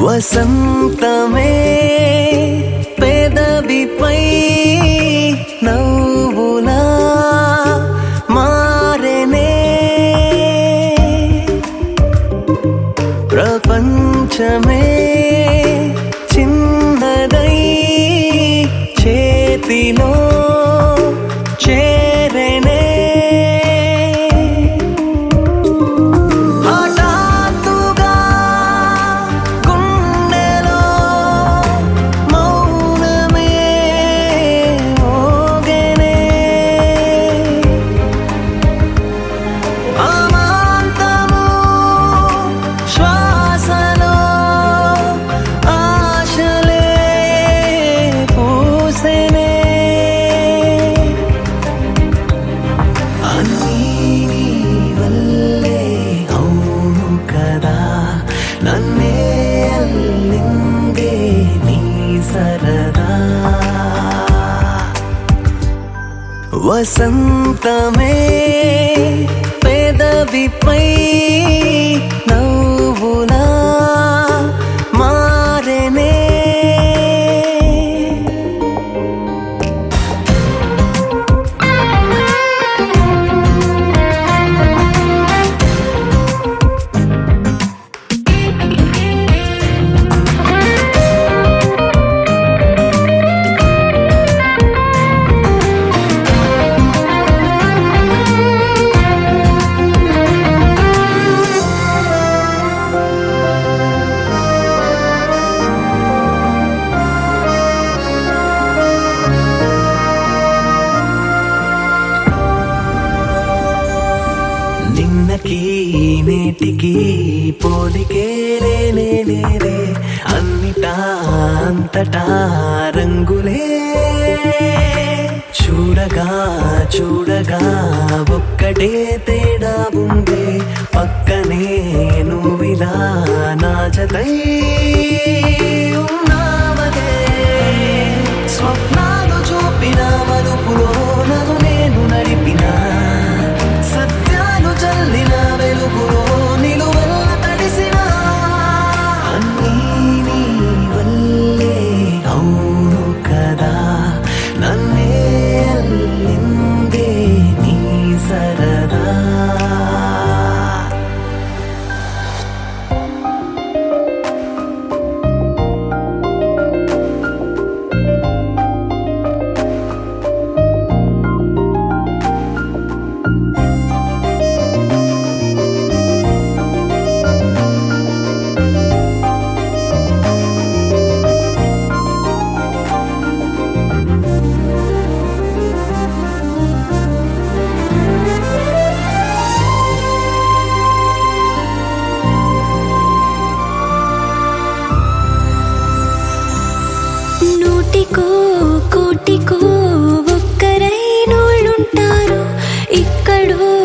వసంతమే పెదవిపై నవ్వులా మారెనే ప్రపంచమే చిన్నదై చేతిలో చేరనే హఠాత్తుగా గుండెలో మౌనమే మోగెనే అమాంతము శ్వాసలో ఆశలే పూసెనే అన్నీ నీ వల్లే అవును కదా నన్నే అల్లిందే నీ సరదా వసంతమే పెదవిపై నవ్వులా మారెనే నిన్నకి నేటికి పోలికే లేనే లేదే అన్నిటా అంతటా రంగులే చూడగా చూడగా ఒక్కటే తేడా ఉందే పక్కనే నువ్విలా నా జతై ఉన్నావదే స్వప్నాలు చూపిన మలుపులో నన్ను నేను నడిపినా సత్యాలు చల్లిన వెలుగులో నిలువెల్ల తడిసిన అన్నీ నీ వల్లే అవును కదా నన్నే అల్లిందే నీ సరదా నూటికో కోటికో ఒక్కరైనోళ్ళుంటారు ఇక్కడో